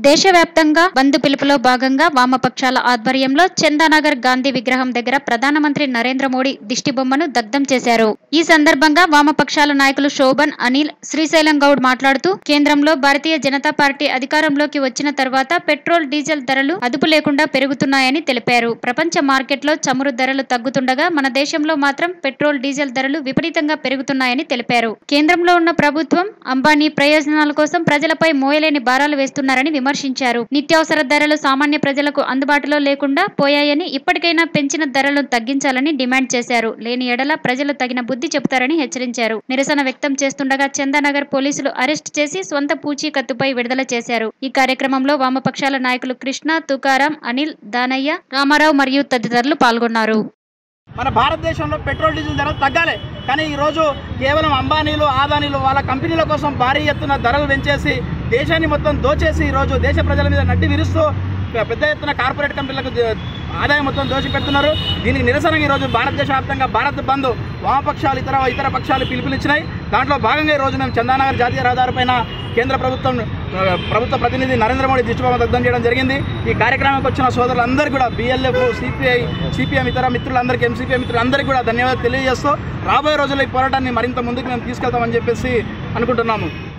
దేశవ్యాప్తంగా బంద్ పిలుపులో భాగంగా వామపక్షాల ఆధ్వర్యంలో చందానగర్ గాంధీ విగ్రహం దగ్గర ప్రధానమంత్రి నరేంద్ర మోడీ దిష్టి బొమ్మను దగ్ధం చేశారు ఈ సందర్భంగా వామపక్షాల నాయకులు శోభన్ అనిల్ శ్రీశైలం గౌడ్ మాట్లాడుతూ కేంద్రంలో భారతీయ జనతా పార్టీ అధికారంలోకి వచ్చిన తర్వాత పెట్రోల్ డీజిల్ ధరలు అదుపు లేకుండా పెరుగుతున్నాయని తెలిపారు ప్రపంచ మార్కెట్లో చమురు ధరలు తగ్గుతుండగా మన దేశంలో మాత్రం పెట్రోల్ డీజిల్ ధరలు విపరీతంగా పెరుగుతున్నాయని తెలిపారు కేంద్రంలో ఉన్న ప్రభుత్వం అంబానీ ప్రయోజనాల కోసం ప్రజలపై మోయలేని భారాలు వేస్తున్నారని విమర్శించారు నిత్యావసర ధరలు సామాన్య ప్రజలకు అందుబాటులో లేకుండా పోయాయని ఇప్పటికైనా పెంచిన ధరలను తగ్గించాలని డిమాండ్ చేశారు లేని ఎడల ప్రజలు తగిన బుద్ధి చెబుతారని హెచ్చరించారు నిరసన వ్యక్తం చేస్తుండగా చందానగర్ పోలీసులు అరెస్ట్ చేసి స్వంత పూచీకత్తుపై విడుదల చేశారు ఈ కార్యక్రమంలో వామపక్షాల నాయకులు కృష్ణ తుకారాం అనిల్ దానయ్య రామారావు మరియు తదితరులు పాల్గొన్నారు మన భారతదేశంలో పెట్రోల్ డీజిల్ ధరలు తగ్గాలి కానీ ఈరోజు కేవలం అంబానీలు ఆదానీలు వాళ్ళ కంపెనీల కోసం భారీ ఎత్తున ధరలు పెంచేసి దేశాన్ని మొత్తం దోచేసి ఈరోజు దేశ ప్రజల మీద నడ్డి విరుస్తూ పె- పెద్ద ఎత్తున కార్పొరేట్ కంపెనీలకు ద- ఆదాయం మొత్తం దోచి పెడుతున్నారు దీనికి నిరసనగా ఈరోజు భారతదేశ వ్యాప్తంగా భారత్ బంద్ వామపక్షాలు ఇతర ఇతర పక్షాలు పిలుపునిచ్చినాయి దాంట్లో భాగంగా ఈరోజు మేము చందానగర్ జాతీయ రహదారిపైన కేంద్ర ప్రభుత్వం ఆ, ప్రభుత్వ ప్రతినిధి నరేంద్ర మోడీ దిష్టిబొమ్మ దగ్ధం చేయడం జరిగింది ఈ కార్యక్రమానికి వచ్చిన సోదరులందరూ కూడా బిఎల్ఎఫ్ సిపిఐ సిపిఎం ఇతర మిత్రులందరికీ ఎంసీపీ మిత్రులందరికీ కూడా ధన్యవాదాలు తెలియజేస్తూ రాబోయే రోజుల్లో ఈ పోరాటాన్ని మరింత ముందుకు మేము తీసుకెళ్తామని చెప్పేసి అనుకుంటున్నాము